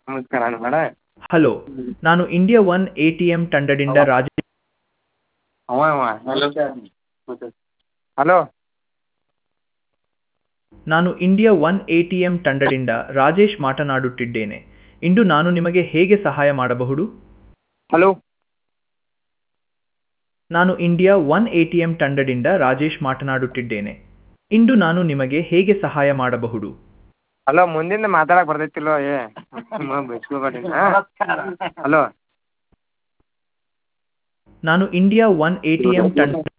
ನಮಸ್ಕಾರ ಮೇಡ ಹಲೋ ನಾನು India one A T M ತಂಡದಿಂದ ರಾಜೇಶ್ ಅವ ಅವ ಹಲೋ ನಾನು India one A T M ತಂಡದಿಂದ ರಾಜೇಶ್ ಮಾತನಾಡುತ್ತಿದ್ದೇನೆ ಇಂದು ನಾನು ನಿಮಗೆ ಹೇಗೆ ಸಹಾಯ ಮಾಡಬಹುದು ಹಲೋ ನಾನು India one A T M ತಂಡದಿಂದ ರಾಜೇಶ್ ಮಾತನಾಡುತ್ತಿದ್ದೇನೆ ಇಂದು ನಾನು ನಿಮಗೆ ಹೇಗೆ ಸಹಾಯ ಮಾಡಬಹುದು ಹಲೋ ಮುಂದಿಂದ ಮಾತಾಡಕ್ಕೆ ಬರ್ತೈತಿಲ್ಲೋ ಏ ಬೈಸ್ಕೊಬೇಡಿ ಹಲೋ ನಾನು India one A T M ತಂಡ